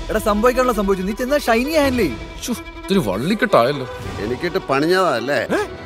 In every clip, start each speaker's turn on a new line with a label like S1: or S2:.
S1: എടാ സംഭവിക്കാനുള്ള സംഭവിച്ചു നീ ചെന്നാ ഷൈനി ആയല്ലേ
S2: ശ്ശോ, ഇതൊരു വള്ളിക്കെട്ടായല്ലോ
S3: എനിക്കിട്ട് പണിഞ്ഞതല്ലേ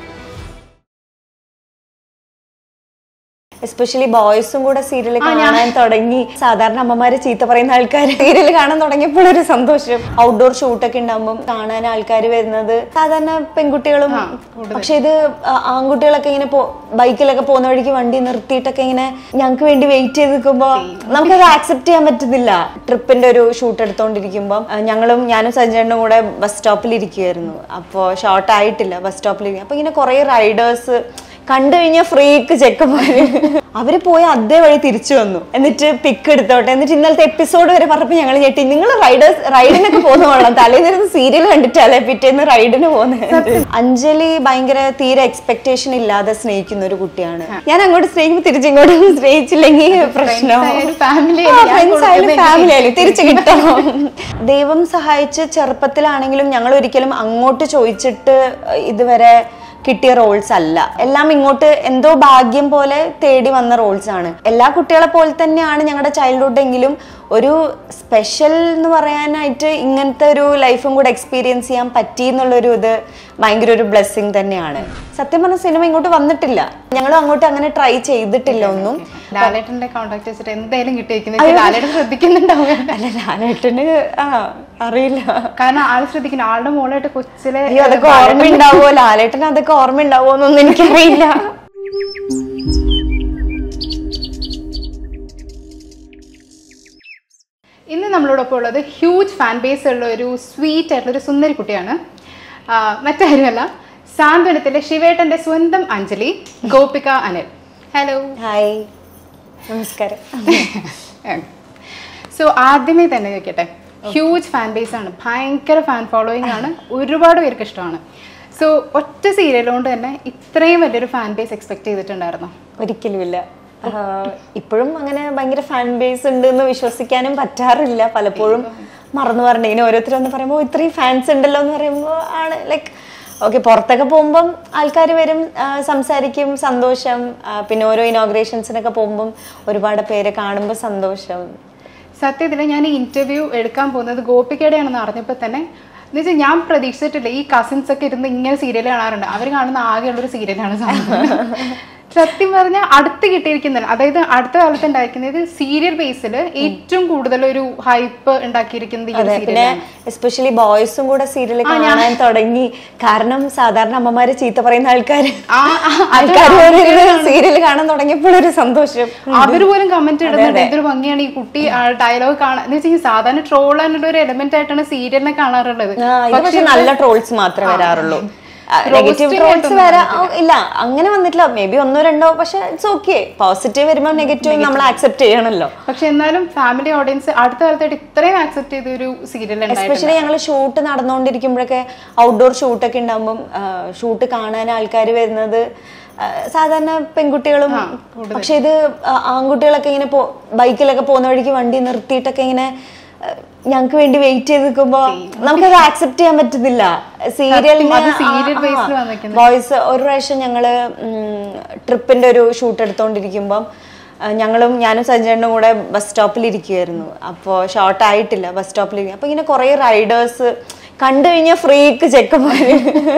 S4: എസ്പെഷ്യലി ബോയ്സും കൂടെ സീരിയൽ കാണാൻ തുടങ്ങി സാധാരണ അമ്മമാര് ചീത്ത പറയുന്ന ആൾക്കാർ സീരിയൽ കാണാൻ തുടങ്ങിയപ്പോൾ ഒരു സന്തോഷം ഔട്ട്ഡോർ ഷൂട്ടൊക്കെ ഉണ്ടാകുമ്പോൾ കാണാൻ ആൾക്കാർ വരുന്നത് സാധാരണ പെൺകുട്ടികളും പക്ഷെ ഇത് ആ- ആൺകുട്ടികളൊക്കെ ഇങ്ങനെ പോ ബൈക്കിലൊക്കെ പോകുന്ന വഴിക്ക് വണ്ടി നിർത്തിയിട്ടൊക്കെ ഇങ്ങനെ ഞങ്ങൾക്ക് വേണ്ടി വെയിറ്റ് ചെയ്ത് നിൽക്കുമ്പോൾ നമുക്കത് ആക്സെപ്റ്റ് ചെയ്യാൻ പറ്റുന്നില്ല ട്രിപ്പിന്റെ ഒരു ഷൂട്ട് എടുത്തോണ്ടിരിക്കുമ്പോൾ ഞങ്ങളും ഞാനും സഞ്ജയനും കൂടെ ബസ് സ്റ്റോപ്പിൽ ഇരിക്കുമായിരുന്നു അപ്പോൾ ഷോർട്ട് ആയിട്ടില്ല ബസ് സ്റ്റോപ്പിൽ ഇരിക്കും അപ്പൊ ഇങ്ങനെ കുറെ റൈഡേഴ്സ് കണ്ടു കഴിഞ്ഞാൽ ഫ്രീക്ക് ചെക്കന്മാര് അവര് പോയി അതേ വഴി തിരിച്ചു വന്നു എന്നിട്ട് പിക്ക് എടുത്തോട്ടെ എന്നിട്ട് ഇന്നലത്തെ എപ്പിസോഡ് വരെ പറഞ്ഞപ്പോൾ ഞങ്ങൾ ഞെട്ടി നിങ്ങൾ റൈഡേഴ്സ് റൈഡിനൊക്കെ പോകുന്ന കൊള്ളാം തലേന്നിരുന്ന് സീരിയൽ കണ്ടിട്ടല്ലേ പിറ്റേന്ന് റൈഡിന് പോകുന്നത് അഞ്ജലി ഭയങ്കര തീരെ എക്സ്പെക്ടേഷൻ ഇല്ലാതെ സ്നേഹിക്കുന്ന ഒരു കുട്ടിയാണ് ഞാൻ അങ്ങോട്ട് സ്നേഹിക്കുമ്പോൾ തിരിച്ചിങ്ങോട്ട് സ്നേഹിച്ചില്ലെങ്കിൽ പ്രശ്നം
S5: ആയാലും family
S4: ആ,
S5: ആയാലും ഞാൻ
S4: friends ആയാലും
S5: കൊടുക്കുന്നത്
S4: family ആയാലും തിരിച്ചു കിട്ടണം ദൈവം സഹായിച്ച് ചെറുപ്പത്തിലാണെങ്കിലും ഞങ്ങൾ ഒരിക്കലും അങ്ങോട്ട് ചോദിച്ചിട്ട് ഇതുവരെ കിട്ടിയ റോൾസ് അല്ല എല്ലാം ഇങ്ങോട്ട് എന്തോ ഭാഗ്യം പോലെ തേടി വന്ന റോൾസ് ആണ് എല്ലാ കുട്ടികളെ പോലെ തന്നെയാണ് ഞങ്ങളുടെ ചൈൽഡ്ഹുഡ് എങ്കിലും ഒരു സ്പെഷ്യൽ എന്ന് പറയാനായിട്ട് ഇങ്ങനത്തെ ഒരു ലൈഫും കൂടെ എക്സ്പീരിയൻസ് ചെയ്യാൻ പറ്റി എന്നുള്ളൊരു ഇത് ഭയങ്കര ഒരു ബ്ലെസ്സിങ് തന്നെയാണ് സത്യം പറഞ്ഞ സിനിമ ഇങ്ങോട്ട് വന്നിട്ടില്ല ഞങ്ങളും അങ്ങോട്ട് അങ്ങനെ ട്രൈ ചെയ്തിട്ടില്ല ഒന്നും
S5: ലാലേട്ടന്റെ കോണ്ടാക്ട് വെച്ചിട്ട് എന്തായാലും കിട്ടിയിരിക്കുന്നത് ലാലേട്ടൻ ശ്രദ്ധിക്കുന്നുണ്ടാവുക
S4: അല്ല ലാലേട്ടന് ആ അറിയില്ല
S5: കാരണം ആള് ശ്രദ്ധിക്കുന്നു ആളുടെ മോളായിട്ട് കൊച്ചിലെ
S4: അയ്യോ അതൊക്കെ ഓർമ്മയുണ്ടാവോ ലാലേട്ടന് അതൊക്കെ ഓർമ്മയുണ്ടാവോ എന്നൊന്നും എനിക്കറിയില്ല
S5: ഇന്ന് നമ്മളോടൊപ്പം ഉള്ളത് ഹ്യൂജ് ഫാൻ ബേസ് ഉള്ള ഒരു സ്വീറ്റ് ആയിട്ടുള്ള ഒരു സുന്ദരി കുട്ടിയാണ് ആ, മറ്റാരുമല്ല സാന്ത്വനത്തിലെ ശിവേട്ടന്റെ സ്വന്തം അഞ്ജലി ഗോപിക അനിൽ ഹലോ
S4: ഹായ് നമസ്കാരം
S5: സോ ആദ്യമേ തന്നെ ചോദിക്കട്ടെ ഹ്യൂജ് ഫാൻ ബേസ് ആണ് ഭയങ്കര ഫാൻ ഫോളോയിങ് ആണ് ഒരുപാട് പേർക്ക് ഇഷ്ടമാണ് സോ ഒറ്റ സീരിയൽ കൊണ്ട് തന്നെ ഇത്രയും വലിയൊരു ഫാൻ ബേസ് എക്സ്പെക്ട് ചെയ്തിട്ടുണ്ടായിരുന്നു
S4: ഒരിക്കലുമില്ല ആഹ് ഇപ്പോഴും അങ്ങനെ ഭയങ്കര ഫാൻ ബേസ് ഉണ്ട് എന്ന് വിശ്വസിക്കാനും പറ്റാറില്ല പലപ്പോഴും മറന്നു പറഞ്ഞേ ഇങ്ങനെ ഓരോരുത്തരൊന്ന് പറയുമ്പോൾ ഇത്രയും ഫാൻസ് ഉണ്ടല്ലോ എന്ന് പറയുമ്പോൾ ആണ് ലൈക്ക് ഓക്കെ പുറത്തൊക്കെ പോകുമ്പം ആൾക്കാർ വരും ആഹ് സംസാരിക്കും സന്തോഷം ആഹ് പിന്നെ ഓരോ ഇനോഗ്രേഷൻസിനൊക്കെ പോകുമ്പം ഒരുപാട് പേരെ കാണുമ്പോൾ സന്തോഷം
S5: സത്യത്തിൽ ഞാൻ ഈ ഇന്റർവ്യൂ എടുക്കാൻ പോകുന്നത് ഗോപികയുടെയാണെന്ന് അറിഞ്ഞപ്പോൾ തന്നെ എന്ന് വെച്ചാൽ ഞാൻ പ്രതീക്ഷിച്ചിട്ടില്ല ഈ കസിൻസ് ഒക്കെ ഇരുന്ന് ഇങ്ങനെ സീരിയൽ കാണാറുണ്ട് അവർ കാണുന്ന ആകെയുള്ളൊരു സീരിയലാണ് സാധനം സത്യം പറഞ്ഞാൽ അടുത്ത് കിട്ടിയിരിക്കുന്നത് അതായത് അടുത്ത കാലത്ത് ഉണ്ടായിരിക്കുന്നത് സീരിയൽ ബേസിൽ ഏറ്റവും കൂടുതൽ ഒരു ഹൈപ്പ് ഉണ്ടാക്കിയിരിക്കുന്നത് ഈ ഒരു
S4: അതെ പിന്നെ
S5: സീരിയലാണ്
S4: എസ്പെഷ്യലി ബോയ്സും കൂടെ സീരിയൽ കാണാൻ തുടങ്ങി കാരണം സാധാരണ അമ്മമാര് ചീത്ത പറയുന്ന ആൾക്കാർ
S5: ആ, ആ,
S4: ആൾക്കാർ സീരിയൽ കാണാൻ തുടങ്ങിയപ്പോൾ ഒരു സന്തോഷം
S5: അവര് പോലും കമന്റ് ഇടുന്നുണ്ട് എന്തൊരു ഭംഗിയാണ് ഈ കുട്ടി ഡയലോഗ് കാണാൻ എന്ന് വെച്ചാൽ സാധാരണ ട്രോൾ ആയിട്ടുള്ള ഒരു എലമെന്റ് ആയിട്ടാണ് സീരിയലിനെ കാണാറുള്ളത്
S4: ആ, ഇത് പക്ഷെ നല്ല ട്രോൾസ് മാത്രമേ വരാറുള്ളൂ നെഗറ്റീവ്
S5: Roasting
S4: ട്രോൾസ്
S5: ആയിട്ടൊന്നും
S4: വരാ ആ, ഇല്ല അങ്ങനെ വന്നിട്ടില്ല മേ ബി ഒന്നോ രണ്ടോ പക്ഷെ ഇറ്റ്സ് ഓക്കെ പോസിറ്റീവ് വരുമ്പോൾ നെഗറ്റീവ് നമ്മൾ ആക്സെപ്റ്റ് ചെയ്യണമല്ലോ
S5: പക്ഷെ എന്നാലും ഫാമിലി ഓഡിയൻസ് അടുത്ത കാലത്തായിട്ട് ഇത്രയും ആക്സെപ്റ്റ് ചെയ്ത ഒരു സീരിയൽ
S4: എസ്പെഷ്യലി ഞങ്ങൾ ഷൂട്ട് നടന്നുകൊണ്ടിരിക്കുമ്പോഴൊക്കെ ഔട്ട്ഡോർ ഷൂട്ടൊക്കെ ഉണ്ടാകുമ്പം ഷൂട്ട് കാണാൻ ആൾക്കാർ വരുന്നത് ആ, സാധാരണ പെൺകുട്ടികളും പക്ഷെ ഇത് ആ, ആൺകുട്ടികളൊക്കെ ഇങ്ങനെ പോ ബൈക്കിലൊക്കെ പോകുന്ന വഴിക്ക് വണ്ടി നിർത്തിയിട്ടൊക്കെ ഇങ്ങനെ ഞങ്ങൾക്ക് വേണ്ടി വെയിറ്റ് ചെയ്ത് നിൽക്കുമ്പോ നമുക്കത് ആക്സെപ്റ്റ് ചെയ്യാൻ പറ്റുന്നില്ല
S5: സത്യം, അത് serial base ല് വന്നിരിക്കുന്നത്.
S4: ബോയ്സ് ഒരു പ്രാവശ്യം ഞങ്ങള് ട്രിപ്പിന്റെ ഒരു ഷൂട്ട് എടുത്തോണ്ടിരിക്കുമ്പം ആ, ഞങ്ങളും ഞാനും സഞ്ജയനും കൂടെ ബസ് സ്റ്റോപ്പിൽ ഇരിക്കുമായിരുന്നു അപ്പോൾ ഷോർട്ട് ആയിട്ടില്ല ബസ് സ്റ്റോപ്പിൽ ഇരിക്കും അപ്പൊ ഇങ്ങനെ കുറെ റൈഡേഴ്സ് കണ്ടു കഴിഞ്ഞാൽ ഫ്രീക്ക് ചെക്കന്മാര്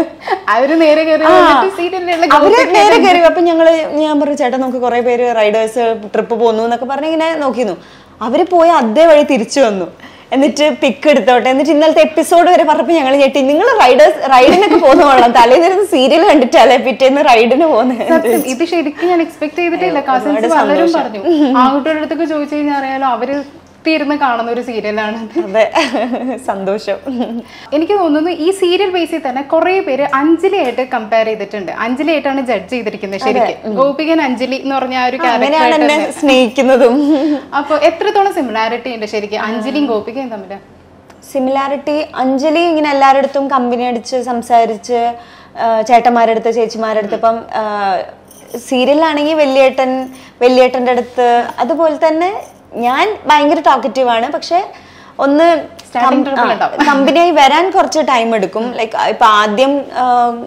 S5: അവര് നേരെ കയറി
S4: ആ,
S5: സീരിയലിലുള്ള
S4: അവര് നേരെ കയറി അപ്പൊ ഞങ്ങള് ഞാൻ പറഞ്ഞു ചേട്ടാ നമുക്ക് കുറെ പേര് റൈഡേഴ്സ് ട്രിപ്പ് പോന്നു എന്നൊക്കെ പറഞ്ഞ് ഇങ്ങനെ നോക്കിയിരുന്നു അവര് പോയി അതേ വഴി തിരിച്ചു വന്നു എന്നിട്ട് പിക്ക് എടുത്തോട്ടെ എന്നിട്ട് ഇന്നലത്തെ എപ്പിസോഡ് വരെ പറഞ്ഞപ്പോൾ ഞങ്ങൾ ഞെട്ടി നിങ്ങൾ റൈഡേഴ്സ് റൈഡിനൊക്കെ പോകുന്ന കൊള്ളാം തലേന്നിരുന്ന് സീരിയൽ കണ്ടിട്ടല്ലേ പിറ്റേന്ന് റൈഡിന് പോകുന്നത്
S5: സത്യം ഇത് ശരിക്കും ഞാൻ എക്സ്പെക്ട് ചെയ്തിട്ടില്ല കസിൻസ് പലരും പറഞ്ഞു ആൺകുട്ടികളുടെ അടുത്തൊക്കെ ചോദിച്ചു കഴിഞ്ഞാൽ അറിയാലോ അവര് തീർന്ന് കാണുന്ന ഒരു സീരിയലാണ്
S4: അതെ സന്തോഷം
S5: എനിക്ക് തോന്നുന്നു ഈ സീരിയൽ ബേസിൽ തന്നെ കുറെ പേര് അഞ്ജലിയായിട്ട് കമ്പയർ ചെയ്തിട്ടുണ്ട് അഞ്ജലിയായിട്ടാണ് ജഡ്ജ് ചെയ്തിരിക്കുന്നത് ശരിക്കും ഗോപികൻ അഞ്ജലി എന്ന് പറഞ്ഞ ആ ഒരു
S4: അങ്ങനെയാണ്
S5: ക്യാരക്ടർ
S4: എന്നെ സ്നേഹിക്കുന്നതും
S5: അപ്പൊ എത്രത്തോളം സിമിലാരിറ്റി ഉണ്ട് ശരിക്കും അഞ്ജലിയും ഗോപികയും തമ്മിൽ
S4: സിമിലാരിറ്റി അഞ്ജലി ഇങ്ങനെ എല്ലാവരുടെ അടുത്തും കമ്പനി അടിച്ച് സംസാരിച്ച് ആ, ചേട്ടന്മാരുടെ അടുത്ത് ചേച്ചിമാരുടെ അടുത്ത് ഇപ്പം സീരിയലാണെങ്കിൽ വലിയേട്ടൻ വലിയേട്ടൻ്റെ അടുത്ത് അതുപോലെ തന്നെ ഞാൻ ഭയങ്കര ടോക്കറ്റീവ് ആണ് പക്ഷെ ഒന്ന്
S5: Starting trouble ഉണ്ടാവും.
S4: കമ്പനിയായി വരാൻ കുറച്ച് ടൈം എടുക്കും ലൈക്ക് ഇപ്പൊ ആദ്യം ആ,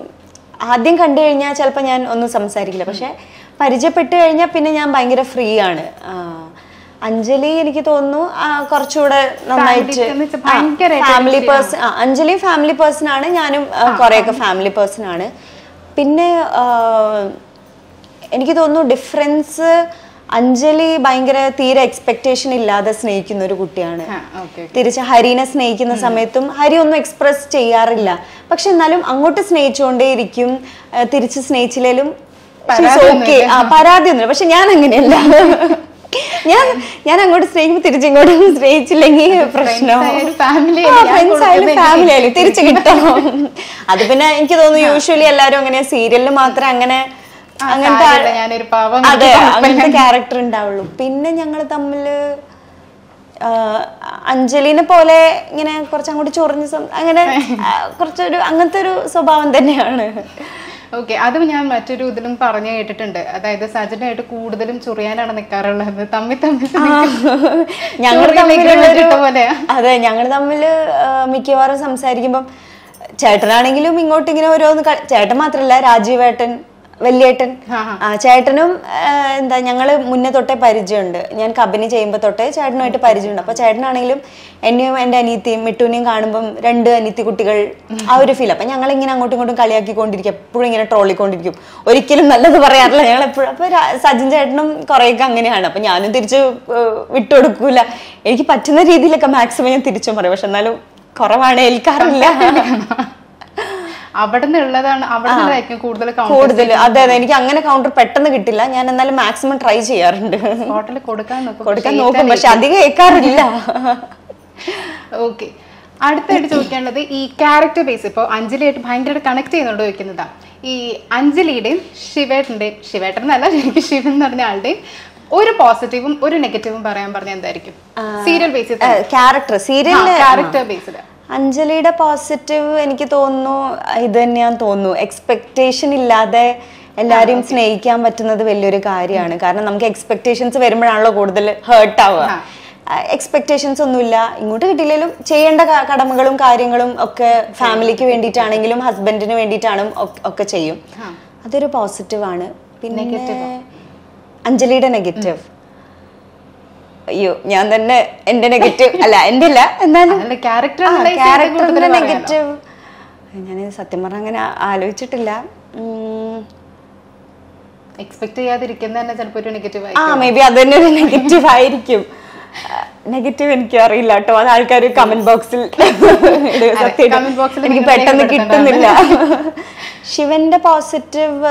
S4: ആദ്യം കണ്ടു കഴിഞ്ഞാൽ ചിലപ്പോൾ ഞാൻ ഒന്നും സംസാരിക്കില്ല പക്ഷെ പരിചയപ്പെട്ട് കഴിഞ്ഞാൽ പിന്നെ ഞാൻ ഭയങ്കര ഫ്രീ ആണ് ആ, അഞ്ജലി എനിക്ക് തോന്നുന്നു ആ, കുറച്ചുകൂടെ നന്നായിട്ട്
S5: Family എന്ന് വെച്ചാ ഭയങ്കരായിട്ട്
S4: family
S5: relate
S4: person Anjali family person ആണ് ഞാനും ആ, കുറെയൊക്കെ ഫാമിലി പേഴ്സൺ ആണ് പിന്നെ ആ, എനിക്ക് തോന്നുന്നു ഡിഫറൻസ് അഞ്ജലി ഭയങ്കര തീരെ എക്സ്പെക്ടേഷൻ ഇല്ലാതെ സ്നേഹിക്കുന്ന ഒരു കുട്ടിയാണ്
S5: ആ, okay, okay.
S4: തിരിച്ച് ഹരിനെ സ്നേഹിക്കുന്ന സമയത്തും ഹരി ഒന്നും എക്സ്പ്രസ് ചെയ്യാറില്ല പക്ഷെ എന്നാലും അങ്ങോട്ട് സ്നേഹിച്ചുകൊണ്ടേയിരിക്കും ആ, തിരിച്ച് സ്നേഹിച്ചില്ലേലും ഓക്കെ ആ പരാതിയൊന്നുമില്ല പക്ഷെ ഞാൻ അങ്ങനെയല്ല ഞാൻ ഞാൻ അങ്ങോട്ട് സ്നേഹിക്കുമ്പോൾ തിരിച്ചിങ്ങോട്ട് സ്നേഹിച്ചില്ലെങ്കിൽ പ്രശ്നം
S5: ആയാലും family ആയാലും ഞാൻ
S4: ഫ്രണ്ട്സ് ആയാലും
S5: കൊടുക്കുന്നത്
S4: ഫാമിലി ആയാലും തിരിച്ചു കിട്ടണം അത് പിന്നെ എനിക്ക് തോന്നുന്നു യൂഷ്വലി എല്ലാവരും അങ്ങനെ സീരിയലിൽ മാത്രം അങ്ങനെ
S5: ആ,
S4: അങ്ങനത്തെ
S5: സാരില്ല, ഞാനൊരു പാവം
S4: അതെ
S5: എനിക്ക്
S4: അങ്ങനത്തെ ക്യാരക്ടർ ഉണ്ടാവുള്ളൂ പിന്നെ ഞങ്ങൾ തമ്മില് ആ, അഞ്ജലിനെ പോലെ ഇങ്ങനെ കുറച്ച് അങ്ങോട്ട് ചൊറിഞ്ഞ് സം- അങ്ങനെ ആ, കുറച്ചൊരു അങ്ങനത്തെ ഒരു സ്വഭാവം തന്നെയാണ്
S5: ഓക്കെ അതും ഞാൻ മറ്റൊരു ഇതിലും പറഞ്ഞു കേട്ടിട്ടുണ്ട് അതായത് സജനായിട്ട് കൂടുതലും ചൊറിയാനാണ് നിൽക്കാറുള്ളത് തമ്മിൽ തമ്മിൽ
S4: ഞങ്ങൾ
S5: ചൊറിയിലേക്ക്
S4: തമ്മിലുള്ളൊരു
S5: ഇട്ട പോലെയാ.
S4: അതെ ഞങ്ങൾ തമ്മിൽ മിക്കവാറും സംസാരിക്കുമ്പം ചേട്ടനാണെങ്കിലും ഇങ്ങോട്ട് ഇങ്ങനെ ഓരോന്ന് ക- ചേട്ടൻ മാത്രല്ല രാജീവേട്ടൻ വലിയേട്ടൻ ആ ചേട്ടനും ആ, എന്താ ഞങ്ങള് മുന്നേ തൊട്ടേ പരിചയമുണ്ട് ഞാൻ കമ്പനി ചെയ്യുമ്പോൾ തൊട്ടേ ചേട്ടനുമായിട്ട് പരിചയമുണ്ട് അപ്പൊ ചേട്ടനാണെങ്കിലും എന്നെയും എൻ്റെ അനിയത്തിയും മിട്ടുവിനെയും കാണുമ്പം രണ്ട് അനിയത്തി കുട്ടികൾ ആ ഒരു ഫീൽ അപ്പൊ ഞങ്ങൾ ഇങ്ങനെ അങ്ങോട്ടും ഇങ്ങോട്ടും കളിയാക്കിക്കൊണ്ടിരിക്കും എപ്പോഴും ഇങ്ങനെ ട്രോളിക്കൊണ്ടിരിക്കും ഒരിക്കലും നല്ലത് പറയാറില്ല ഞങ്ങൾ എപ്പോഴും അപ്പൊ രാ- സജിൻ ചേട്ടനും കുറേയൊക്കെ അങ്ങനെയാണ് അപ്പൊ ഞാനും തിരിച്ച് ഏഹ്, വിട്ടുകൊടുക്കൂല എനിക്ക് പറ്റുന്ന രീതിയിലൊക്കെ മാക്സിമം ഞാൻ തിരിച്ചും പറയും പക്ഷെ എന്നാലും കുറവാണ് ഏൽക്കാറില്ല
S5: അവിടെ നിന്നുള്ളതാണ് അവിടെ നിന്നുള്ളതായിരിക്കും കൂടുതൽ
S4: കൂടുതൽ അതെ അതെ എനിക്ക് അങ്ങനെ കൗണ്ടർ പെട്ടെന്ന് കിട്ടില്ല ഞാൻ എന്നാലും മാക്സിമം ട്രൈ ചെയ്യാറുണ്ട്
S5: ഹോട്ടലിൽ കൊടുക്കാൻ നോക്കും
S4: കൊടുക്കാൻ നോക്കും പക്ഷെ അധികം ഏൽക്കാറില്ല
S5: ഓക്കെ അടുത്തായിട്ട് ചോദിക്കാനുള്ളത് ഈ ക്യാരക്ടർ ബേസ് ഇപ്പോൾ അഞ്ജലിയായിട്ട് ഭയങ്കരമായിട്ട് കണക്ട് ചെയ്യുന്നുണ്ട് ചോദിക്കുന്നതാ ഈ അഞ്ജലിയുടെയും ശിവേട്ടൻ്റെയും ശിവേട്ടൻ എന്നല്ല ശരിക്കും ശിവൻ എന്ന് പറഞ്ഞ ആളുടെയും ഒരു പോസിറ്റീവും ഒരു നെഗറ്റീവും പറയാൻ പറഞ്ഞ എന്തായിരിക്കും സീരിയൽ ബേസിൽ
S4: ക്യാരക്ടർ സീരിയലില്
S5: ക്യാരക്ടർ ബേസിൽ
S4: അഞ്ജലിയുടെ പോസിറ്റീവ് എനിക്ക് തോന്നുന്നു ഇത് തന്നെയാന്ന് തോന്നുന്നു എക്സ്പെക്ടേഷൻ ഇല്ലാതെ എല്ലാരെയും സ്നേഹിക്കാൻ പറ്റുന്നത് വലിയൊരു കാര്യമാണ് കാരണം നമുക്ക് എക്സ്പെക്ടേഷൻസ് വരുമ്പോഴാണല്ലോ കൂടുതൽ ഹേർട്ട് ആവുക എക്സ്പെക്ടേഷൻസ് ഒന്നുമില്ല ഇങ്ങോട്ട് കിട്ടിയില്ലെങ്കിലും ചെയ്യേണ്ട ക- കടമകളും കാര്യങ്ങളും ഒക്കെ ഫാമിലിക്ക് വേണ്ടിയിട്ടാണെങ്കിലും ഹസ്ബൻഡിന് വേണ്ടിയിട്ടാണ് ഒക്കെ ചെയ്യും അതൊരു പോസിറ്റീവ് ആണ് പിന്നെ അഞ്ജലിയുടെ നെഗറ്റീവ് അയ്യോ ഞാൻ തന്നെ എന്റെ നെഗറ്റീവ് അല്ല എന്റെ അല്ല എന്നാലും
S5: അല്ല, character
S4: ആ,
S5: analyze ചെയ്ത്
S4: character
S5: കൂടുതൽ
S4: ന്റെ
S5: പറയാലോ.
S4: നെഗറ്റീവ് ഞാൻ സത്യം പറഞ്ഞ അങ്ങനെ ആ- ആലോചിച്ചിട്ടില്ല ഉം.
S5: എക്സ്പെക്ട് ചെയ്യാതിരിക്കുന്ന തന്നെ ചിലപ്പോൾ ഒരു നെഗറ്റീവ്
S4: ആ മേ ബി അത് തന്നെ ഒരു നെഗറ്റീവ് ആയിരിക്കും നെഗറ്റീവ് എനിക്ക് അറിയില്ല കേട്ടോ അത് ആൾക്കാർ കമന്റ് ബോക്സിൽ
S5: comment box ൽ
S4: എനിക്ക്
S5: നിങ്ങൾ
S4: പെട്ടെന്ന്
S5: രേഖപ്പെടുത്തേണ്ടതാണ്.
S4: കിട്ടുന്നില്ല ശിവന്റെ പോസിറ്റീവ്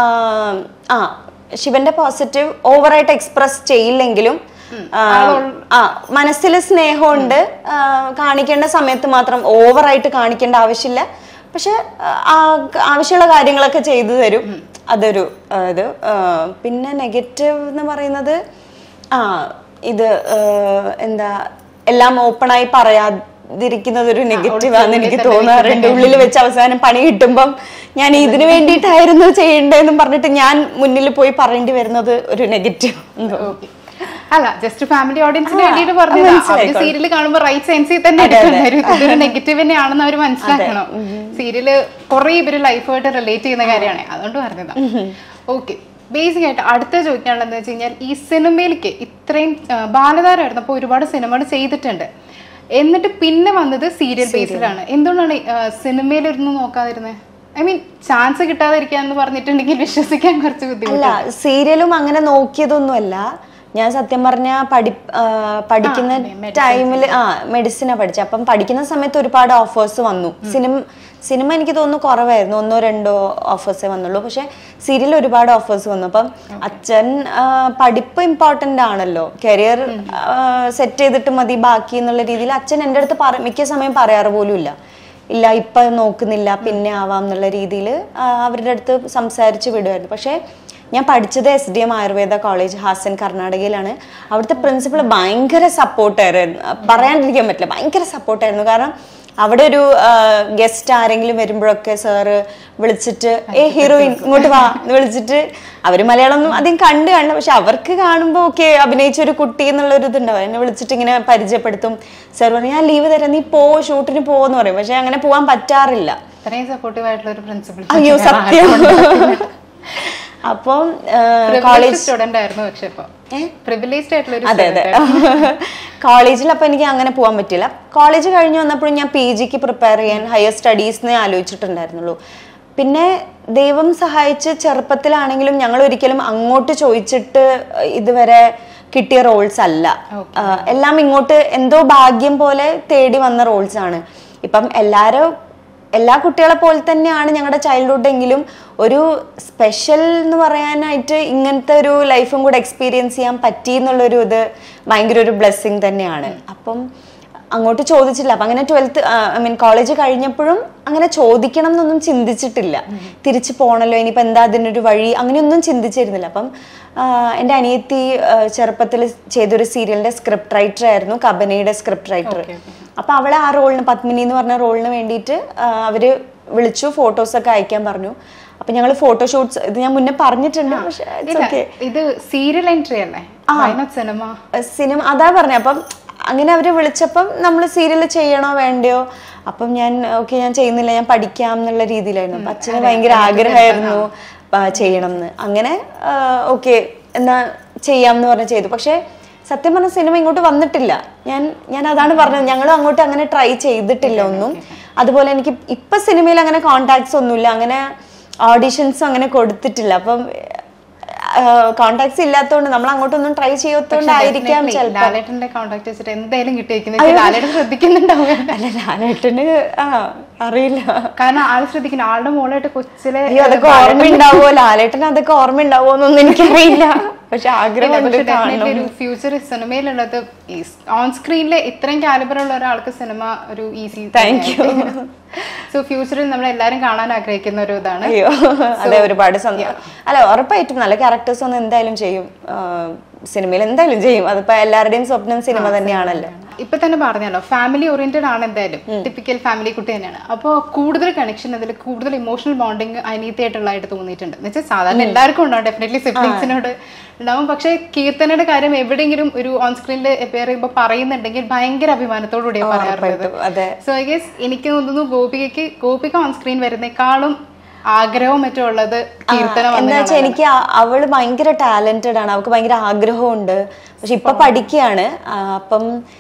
S4: ആ ശിവന്റെ പോസിറ്റീവ് ഓവറായിട്ട് എക്സ്പ്രസ് ചെയ്യില്ലെങ്കിലും ആ, ആ മനസ്സിൽ സ്നേഹമുണ്ട് ആ, കാണിക്കേണ്ട സമയത്ത് മാത്രം ഓവറായിട്ട് കാണിക്കേണ്ട ആവശ്യമില്ല പക്ഷെ ആ, ആവശ്യമുള്ള കാര്യങ്ങളൊക്കെ ചെയ്തു തരും അതൊരു ആ, ഇത് ആ, പിന്നെ നെഗറ്റീവ് എന്ന് പറയുന്നത് ആ ഇത് ആ, എന്താ എല്ലാം ഓപ്പണായി പറയാതിരിക്കുന്നത് ഒരു നെഗറ്റീവ് ആണെന്ന് എനിക്ക് തോന്നാറുണ്ട് ഉള്ളിൽ വെച്ച് അവസാനം പണി കിട്ടുമ്പം ഞാൻ ഇതിനു വേണ്ടിയിട്ടായിരുന്നു ചെയ്യേണ്ടതെന്നും പറഞ്ഞിട്ട് ഞാൻ മുന്നിൽ പോയി പറയേണ്ടി വരുന്നത് ഒരു നെഗറ്റീവ്
S5: Okay. അല്ല ജസ്റ്റ് ഫാമിലി ഓഡിയൻസിന്
S4: ആ,
S5: വേണ്ടിയിട്ട് പറഞ്ഞത്
S4: മനസ്സിലായിക്കോളും.
S5: സീരിയൽ കാണുമ്പോൾ റൈറ്റ് സെൻസിൽ തന്നെ
S4: അതെ, അതെ.
S5: എടുക്കേണ്ട ഒരു ഇതൊരു നെഗറ്റീവ് തന്നെയാണെന്ന് അവർ മനസ്സിലാക്കണം സീരിയല് കുറെ ഇവര് ലൈഫായിട്ട് റിലേറ്റ് ചെയ്യുന്ന കാര്യമാണ് അതുകൊണ്ട് പറഞ്ഞതാ ഓക്കെ ബേസിക് ആയിട്ട് അടുത്ത ചോദിക്കാനുള്ളത് എന്താ വെച്ച് കഴിഞ്ഞാൽ ഈ സിനിമയിലേക്ക് ഇത്രയും ആ, ബാലതാരമായിരുന്നപ്പോൾ ഒരുപാട് സിനിമകൾ ചെയ്തിട്ടുണ്ട് എന്നിട്ട് പിന്നെ വന്നത് സീരിയൽ ബേസിലാണ് എന്തുകൊണ്ടാണ് സിനിമയിലിരുന്ന് നോക്കാതിരുന്നത് ഐ മീൻ ചാൻസ് കിട്ടാതിരിക്കുക എന്ന് പറഞ്ഞിട്ടുണ്ടെങ്കിൽ വിശ്വസിക്കാൻ കുറച്ച് ബുദ്ധിമുട്ട്
S4: അല്ല സീരിയലും അങ്ങനെ നോക്കിയതൊന്നുമല്ല ഞാൻ സത്യം പറഞ്ഞ പഠി ആ, പഠിക്കുന്ന ടൈമിൽ ആ മെഡിസിനാ പഠിച്ചത് അപ്പം പഠിക്കുന്ന സമയത്ത് ഒരുപാട് ഓഫേഴ്സ് വന്നു സിനിമ സിനിമ എനിക്ക് തോന്നുന്നു കുറവായിരുന്നു ഒന്നോ രണ്ടോ ഓഫേഴ്സേ വന്നുള്ളൂ പക്ഷെ സീരിയൽ ഒരുപാട് ഓഫേഴ്സ് വന്നു അപ്പം അച്ഛൻ ആ, പഠിപ്പ് ഇമ്പോർട്ടൻ്റ് ആണല്ലോ കരിയർ സെറ്റ് ചെയ്തിട്ട് മതി ബാക്കി എന്നുള്ള രീതിയിൽ അച്ഛൻ എൻ്റെ അടുത്ത് പറ മിക്ക സമയം പറയാറ് പോലും ഇല്ല ഇല്ല ഇപ്പൊ നോക്കുന്നില്ല പിന്നെ ആവാം എന്നുള്ള രീതിയിൽ അവരുടെ അടുത്ത് സംസാരിച്ച് വിടുമായിരുന്നു പക്ഷേ ഞാൻ പഠിച്ചത് S D M Ayurveda college Hassan കർണാടകയിലാണ് അവിടുത്തെ പ്രിൻസിപ്പൾ ഭയങ്കര സപ്പോർട്ടായിരുന്നു പറയാണ്ടിരിക്കാൻ പറ്റില്ല ഭയങ്കര സപ്പോർട്ടായിരുന്നു കാരണം അവിടെ ഒരു ഗസ്റ്റ് ആരെങ്കിലും വരുമ്പോഴൊക്കെ സാറ് വിളിച്ചിട്ട് ഏ ഹീറോയിൻ ഇങ്ങോട്ട് വാ എന്ന് വിളിച്ചിട്ട് അവര് മലയാളം ഒന്നും അധികം കണ്ടു കാണില്ല പക്ഷെ അവർക്ക് കാണുമ്പോൾ ഒക്കെ അഭിനയിച്ച ഒരു കുട്ടി എന്നുള്ള ഒരു ഇതുണ്ടാവും എന്നെ വിളിച്ചിട്ട് ഇങ്ങനെ പരിചയപ്പെടുത്തും സാർ പറഞ്ഞു ഞാൻ ലീവ് തരാം നീ പോ ഷൂട്ടിന് പോന്ന് പറയും പക്ഷെ അങ്ങനെ പോകാൻ പറ്റാറില്ല
S5: ഇത്രയും സപ്പോർട്ടീവ് ആയിട്ടുള്ള ഒരു പ്രിൻസിപ്പൾ
S4: അയ്യോ സത്യം അപ്പം കോളേജ്
S5: സ്റ്റുഡന്റ് ആയിരുന്നു പക്ഷെ ഇപ്പൊ പ്രിവിലേജ്ഡ് ആയിട്ടുള്ള ഒരു
S4: അതെ അതെ കോളേജിൽ അപ്പൊ എനിക്ക് അങ്ങനെ പോകാൻ പറ്റില്ല കോളേജ് കഴിഞ്ഞ് വന്നപ്പോഴും ഞാൻ പി ജിക്ക് പ്രിപ്പയർ ചെയ്യാൻ ഹയർ സ്റ്റഡീസിനെ ആലോചിച്ചിട്ടുണ്ടായിരുന്നുള്ളൂ പിന്നെ ദൈവം സഹായിച്ച് ചെറുപ്പത്തിലാണെങ്കിലും ഞങ്ങൾ ഒരിക്കലും അങ്ങോട്ട് ചോദിച്ചിട്ട് ഇതുവരെ കിട്ടിയ റോൾസ് അല്ല ആ, എല്ലാം ഇങ്ങോട്ട് എന്തോ ഭാഗ്യം പോലെ തേടി വന്ന റോൾസ് ആണ് ഇപ്പം എല്ലാരും എല്ലാ കുട്ടികളെ പോലെ തന്നെയാണ് ഞങ്ങളുടെ ചൈൽഡ്ഹുഡ് എങ്കിലും ഒരു സ്പെഷ്യൽ എന്ന് പറയാനായിട്ട് ഇങ്ങനത്തെ ഒരു ലൈഫും കൂടെ എക്സ്പീരിയൻസ് ചെയ്യാൻ പറ്റി എന്നുള്ളൊരു ഇത് ഭയങ്കര ഒരു ബ്ലെസ്സിങ് തന്നെയാണ് അപ്പം അങ്ങോട്ട് ചോദിച്ചില്ല അപ്പം അങ്ങനെ ട്വൽത്ത് ഐ മീൻ കോളേജ് കഴിഞ്ഞപ്പോഴും അങ്ങനെ ചോദിക്കണം എന്നൊന്നും ചിന്തിച്ചിട്ടില്ല തിരിച്ചു പോകണല്ലോ ഇനിയിപ്പോൾ എന്താ അതിനൊരു വഴി അങ്ങനെയൊന്നും ചിന്തിച്ചിരുന്നില്ല അപ്പം ആഹ് എൻ്റെ അനിയത്തി ചെറുപ്പത്തിൽ ചെയ്തൊരു സീരിയലിന്റെ സ്ക്രിപ്റ്റ് റൈറ്റർ ആയിരുന്നു കബനയുടെ സ്ക്രിപ്റ്റ് റൈറ്റർ അപ്പൊ അവളെ ആ റോളിന് പത്മിനി എന്ന് പറഞ്ഞ റോളിന് വേണ്ടിയിട്ട് ആഹ് അവര് വിളിച്ചു ഫോട്ടോസ് ഒക്കെ അയക്കാൻ പറഞ്ഞു അപ്പൊ ഞങ്ങൾ ഫോട്ടോഷൂട്ട്സ് ഇത് ഞാൻ മുന്നേ പറഞ്ഞിട്ടുണ്ട് പക്ഷേ it's
S5: ഇല്ല,
S4: okay.
S5: ഇത് സീരിയൽ എൻട്രി അല്ലേ സിനിമ
S4: സിനിമ അതാ പറഞ്ഞ അപ്പം അങ്ങനെ അവര് വിളിച്ചപ്പം നമ്മൾ സീരിയൽ ചെയ്യണോ വേണ്ടയോ അപ്പം ഞാൻ ഓക്കെ ഞാൻ ചെയ്യുന്നില്ല ഞാൻ പഠിക്കാം എന്നുള്ള രീതിയിലായിരുന്നു അപ്പൊ അച്ഛന് ഭയങ്കര ആഗ്രഹമായിരുന്നു ആ, ചെയ്യണം എന്ന് അങ്ങനെ ഓക്കെ എന്നാ ചെയ്യാം എന്ന് പറഞ്ഞ് ചെയ്തു പക്ഷെ സത്യം പറഞ്ഞ സിനിമ ഇങ്ങോട്ട് വന്നിട്ടില്ല ഞാൻ ഞാൻ അതാണ് പറഞ്ഞത് ഞങ്ങൾ അങ്ങോട്ട് അങ്ങനെ ട്രൈ ചെയ്തിട്ടില്ല ഒന്നും അതുപോലെ എനിക്ക് ഇപ്പൊ സിനിമയിൽ അങ്ങനെ കോണ്ടാക്ട്സ് ഒന്നുമില്ല അങ്ങനെ ഓഡിഷൻസ് അങ്ങനെ കൊടുത്തിട്ടില്ല അപ്പം കോണ്ടാക്ട്സ് ഇല്ലാത്തതുകൊണ്ട് നമ്മൾ അങ്ങോട്ടൊന്നും ട്രൈ ചെയ്യാത്തതുകൊണ്ടായിരിക്കാം
S5: Definitely
S4: ചിലപ്പോൾ
S5: ലാലേട്ടന്റെ കോണ്ടാക്ട് വെച്ചിട്ട് എന്തായാലും കിട്ടിയിരിക്കുന്നത് ലാലേട്ടൻ ശ്രദ്ധിക്കുന്നുണ്ടാവും
S4: അല്ല ലാലേട്ടന് ആ അറിയില്ല
S5: കാരണം ആള് ശ്രദ്ധിക്കുന്നു ആളുടെ മോളായിട്ട് കൊച്ചിലെ
S4: അയ്യോ അതൊക്കെ ഓർമ്മയുണ്ടാവോ ലാലേട്ടന് അതൊക്കെ ഓർമ്മയുണ്ടാവോ എന്നൊന്നും എനിക്കറിയില്ല പക്ഷെ ആഗ്രഹമുണ്ട് കാണണം
S5: ഒരു ഫ്യൂച്ചർ സിനിമയിലുള്ളത് ഓൺ സ്ക്രീനിൽ ഇത്രയും കാലിബർ ഉള്ള ഒരാൾക്ക് സിനിമ ഒരു ഈസി
S4: Thank you.
S5: സോ ഫ്യൂച്ചറിൽ നമ്മൾ എല്ലാരും കാണാൻ ആഗ്രഹിക്കുന്ന ഒരു ഇതാണ്
S4: അയ്യോ അതെ ഒരുപാട് സന്തോഷം അല്ല ഉറപ്പായിട്ടും നല്ല ക്യാരക്ടേഴ്സ് ഒന്നും എന്തായാലും ചെയ്യും സിനിമയിൽ എന്തായാലും ചെയ്യും അതിപ്പോ എല്ലാവരുടെയും സ്വപ്നം സിനിമ തന്നെയാണല്ലോ
S5: ഇപ്പൊ തന്നെ പറഞ്ഞല്ലോ ഫാമിലി ഓറിയന്റഡ് ആണ് എന്തായാലും ടിപ്പിക്കൽ ഫാമിലി കുട്ടി തന്നെയാണ് അപ്പോൾ കൂടുതൽ കണക്ഷൻ അതിൽ കൂടുതൽ ഇമോഷണൽ ബോണ്ടിങ് അനിയത്തിയായിട്ടുള്ളതായിട്ട് തോന്നിയിട്ടുണ്ട് എന്ന് വെച്ചാൽ സാധാരണ എല്ലാവർക്കും ഉണ്ടാവും ഡെഫിനറ്റ്ലി സിബ്ലിങ്സിനോട് ഉണ്ടാവും പക്ഷെ കീർത്തനയുടെ കാര്യം എവിടെയെങ്കിലും ഒരു ഓൺ സ്ക്രീനിൽ എപ്പയർ ചെയ്യുമ്പോൾ പറയുന്നുണ്ടെങ്കിൽ ഭയങ്കര അഭിമാനത്തോടുകൂടിയാണ് പറയാറുള്ളത്
S4: ഉറപ്പായിട്ടും, അതെ.
S5: സോ ഐ ഗസ് എനിക്ക് തോന്നുന്നു ഗോപികയ്ക്ക് ഗോപിക ഓൺ സ്ക്രീൻ വരുന്നേക്കാളും ആഗ്രഹവും മറ്റും ഉള്ളത് കീർത്തനം
S4: എന്താ വെച്ചാൽ എനിക്ക് ആ- അവള് ഭയങ്കര ടാലന്റഡ് ആണ് അവൾക്ക് ഭയങ്കര ആഗ്രഹമുണ്ട് പക്ഷെ ഇപ്പൊ പഠിക്കുകയാണ് ആ, അപ്പം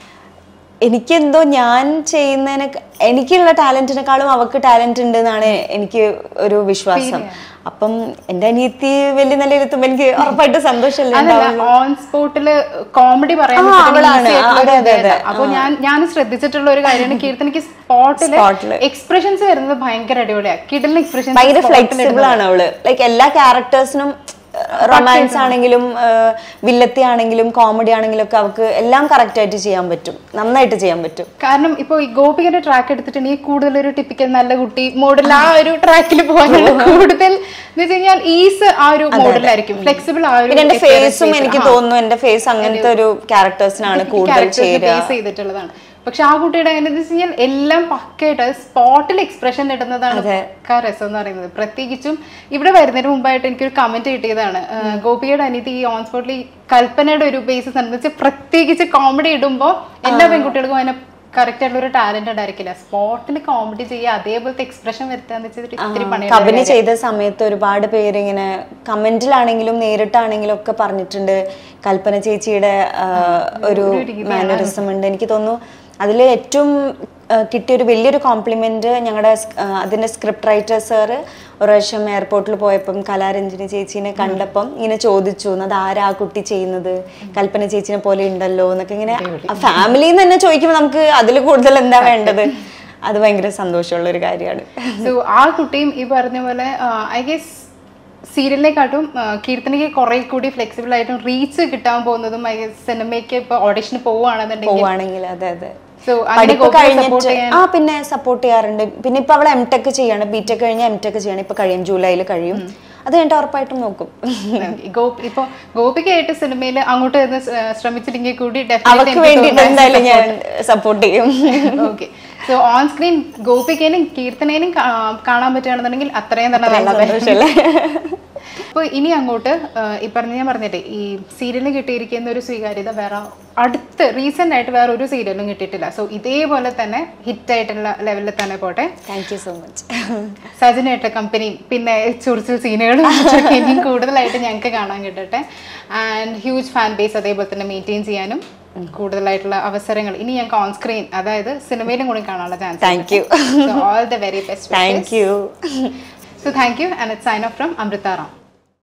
S4: എനിക്കെന്തോ ഞാൻ ചെയ്യുന്നതിനെ എനിക്കുള്ള ടാലന്റിനെക്കാളും അവൾക്ക് ടാലന്റ് ഉണ്ട് എന്നാണ് എനിക്ക് ഒരു വിശ്വാസം അപ്പം എന്റെ അനിയത്തി വലിയ നിലയിലെത്തുമ്പോ എനിക്ക് ഉറപ്പായിട്ട് സന്തോഷമല്ലേ
S5: അതല്ല ഓൺ സ്പോട്ടില് കോമഡി പറയാൻ
S4: ആ,
S5: പറ്റുന്ന
S4: അവളാണ്.
S5: easy ആയിട്ടുള്ള ഒരു
S4: അതെ, അതെ,
S5: ഇതാണ്.
S4: അതെ.
S5: അപ്പൊ ഞാൻ ഞാൻ ശ്രദ്ധിച്ചിട്ടുള്ള ഒരു കാര്യമാണ് കീർത്തനക്ക് സ്പോട്ടില്
S4: Spot-ല്.
S5: എക്സ്പ്രഷൻസ് വരുന്നത് ഭയങ്കര അടിപൊളിയാണ് കിടലിന് എക്സ്പ്രഷൻസ്
S4: ഭയങ്കര ഫ്ലെക്സിബിൾ ആണ് അവള് ലൈക്ക് എല്ലാ ക്യാരക്ടേഴ്സിനും റൊമാൻസ് ആണെങ്കിലും വില്ലത്തി ആണെങ്കിലും കോമഡി ആണെങ്കിലും ഒക്കെ അവൾക്ക് എല്ലാം കറക്റ്റ് ആയിട്ട് ചെയ്യാൻ പറ്റും നന്നായിട്ട് ചെയ്യാൻ പറ്റും
S5: കാരണം ഇപ്പൊ ഈ ഗോപികന്റെ ട്രാക്ക് എടുത്തിട്ടുണ്ടെങ്കിൽ കൂടുതൽ ഒരു ടിപ്പിക്കൽ നല്ല കുട്ടി മോഡൽ ആ ഒരു ട്രാക്കിൽ പോകാനുള്ള കൂടുതൽ എന്ന് വെച്ച് കഴിഞ്ഞാൽ ഈസ് ആ ഒരു മോഡലായിരിക്കും ഫ്ലെക്സിബിൾ ആ ഒരു
S4: പിന്നെ എന്റെ
S5: appearance
S4: ഫേസും
S5: base-
S4: എനിക്ക്
S5: ആ.
S4: തോന്നുന്നു എന്റെ ഫേസ് അങ്ങനത്തെ ഒരു ക്യാരക്ടേഴ്സിനാണ് കൂടുതൽ
S5: characters
S4: ചേരുക
S5: base ചെയ്തിട്ടുള്ളതാണ് പക്ഷെ ആ കുട്ടിയുടെ എങ്ങനെ വെച്ച് കഴിഞ്ഞാൽ എല്ലാം പക്കയായിട്ട് സ്പോട്ടിൽ എക്സ്പ്രഷൻ ഇടുന്നതാണ് പക്ക രസം എന്ന് പറയുന്നത് പ്രത്യേകിച്ചും ഇവിടെ വരുന്നതിന് മുമ്പായിട്ട് എനിക്കൊരു കമന്റ് കിട്ടിയതാണ് ആ, ഗോപിയുടെ അനിയത്തി ഈ ഓൺ സ്പോട്ടിൽ ഈ കൽപ്പനയുടെ ഒരു ബേസിസ് അനുസരിച്ച് പ്രത്യേകിച്ച് കോമഡി ഇടുമ്പോൾ എല്ലാ പെൺകുട്ടികൾക്കും അതിനെ കറക്റ്റ് ആയിട്ടുള്ള ഒരു ടാലന്റ് ഉണ്ടായിരിക്കില്ല സ്പോട്ടിൽ കോമഡി ചെയ്യുക അതേപോലത്തെ എക്സ്പ്രഷൻ വരുത്താന്ന് വെച്ചാൽ ഇത്തിരി പണി
S4: കബനി ചെയ്ത സമയത്ത് ഒരുപാട് പേര് ഇങ്ങനെ കമന്റിലാണെങ്കിലും നേരിട്ടാണെങ്കിലും ഒക്കെ പറഞ്ഞിട്ടുണ്ട് കൽപ്പന ചേച്ചിയുടെ ആ, ഒരു മാനറിസം ഉണ്ട് എനിക്ക് തോന്നുന്നു അതിൽ ഏറ്റവും ആ, കിട്ടിയൊരു വലിയൊരു കോംപ്ലിമെന്റ് ഞങ്ങളുടെ അതിന്റെ സ്ക്രിപ്റ്റ് റൈറ്റർ സാറ് ഒരു പ്രാവശ്യം എയർപോർട്ടിൽ പോയപ്പം കലാരഞ്ജിനി ചേച്ചീനെ കണ്ടപ്പം ഇങ്ങനെ ചോദിച്ചു അത് ആരാ ആ കുട്ടി ചെയ്യുന്നത് കൽപ്പന ചേച്ചിനെ പോലെ ഉണ്ടല്ലോ എന്നൊക്കെ ഇങ്ങനെ ഫാമിലിന്ന് തന്നെ ചോദിക്കുമ്പോൾ നമുക്ക് അതിൽ കൂടുതൽ എന്താ വേണ്ടത് അത് ഭയങ്കര സന്തോഷമുള്ള ഒരു കാര്യമാണ്
S5: സോ ആ കുട്ടിയും ഈ പറഞ്ഞ പോലെ ഐ ഗെസ് സീരിയലിനെക്കാട്ടും കീർത്തനയ്ക്ക് കുറെ കൂടി ഫ്ലെക്സിബിൾ ആയിട്ടും റീച്ച് കിട്ടാൻ പോകുന്നതും ഐ ഗെസ് സിനിമയ്ക്ക് ഇപ്പൊ ഓഡിഷന് പോവുകയാണെന്നുണ്ടെങ്കിൽ
S4: പോവാണെങ്കിൽ അതെ അതെ
S5: സോ
S4: പഠിപ്പ് കഴിഞ്ഞിട്ട് ആ പിന്നെ സപ്പോർട്ട് ചെയ്യാറുണ്ട് പിന്നെ ഇപ്പൊ അവൾ എം ടെക് ചെയ്യാണ് ബി ടെക് കഴിഞ്ഞാൽ എം ടെക് ചെയ്യാണ് ഇപ്പൊ കഴിയും ജൂലൈയിൽ കഴിയും അത് കഴിഞ്ഞിട്ട് ഉറപ്പായിട്ടും നോക്കും
S5: ഇപ്പൊ ഗോപികയായിട്ട് സിനിമയിൽ അങ്ങോട്ട് ചെന്ന് ശ്ര- ശ്രമിച്ചില്ലെങ്കിൽ കൂടി
S4: അവർക്ക് വേണ്ടിയിട്ട് എന്തായാലും ഞാൻ സപ്പോർട്ട് ചെയ്യും
S5: ഓക്കെ സോ ഓൺ സ്ക്രീൻ ഗോപികേനും കീർത്തനേനും കാ- കാണാൻ പറ്റുകയാണെന്നുണ്ടെങ്കിൽ അത്രയും തന്നെ നല്ലത്
S4: സന്തോഷല്ലേ
S5: അപ്പോൾ ഇനി അങ്ങോട്ട് ആ, ഈ പറഞ്ഞ ഞാൻ പറഞ്ഞില്ലേ ഈ സീരിയലിന് കിട്ടിയിരിക്കുന്ന ഒരു സ്വീകാര്യത വേറെ അടുത്ത് റീസെന്റ് ആയിട്ട് വേറെ ഒരു സീരിയലും കിട്ടിയിട്ടില്ല സോ ഇതേപോലെ തന്നെ ഹിറ്റ് ആയിട്ടുള്ള ലെവലിൽ തന്നെ പോട്ടെ
S4: താങ്ക് യു സോ മച്ച്
S5: സജിനായിട്ട് കമ്പനിയും പിന്നെ ചൊറിച്ചിൽ സീനുകളും ഒക്കെ ഇനിയും കൂടുതലായിട്ട് ഞങ്ങൾക്ക് കാണാൻ കിട്ടട്ടെ ആൻഡ് ഹ്യൂജ് ഫാൻ ബേസ് അതേപോലെ തന്നെ മെയിൻറ്റെയിൻ ചെയ്യാനും കൂടുതലായിട്ടുള്ള അവസരങ്ങൾ ഇനി ഞങ്ങൾക്ക് ഓൺ സ്ക്രീൻ അതായത് സിനിമയിലും കൂടി കാണാനുള്ള chance
S4: Thank you.
S5: All the very best
S4: thank you
S5: so thank you and it sign off from Amrita Ram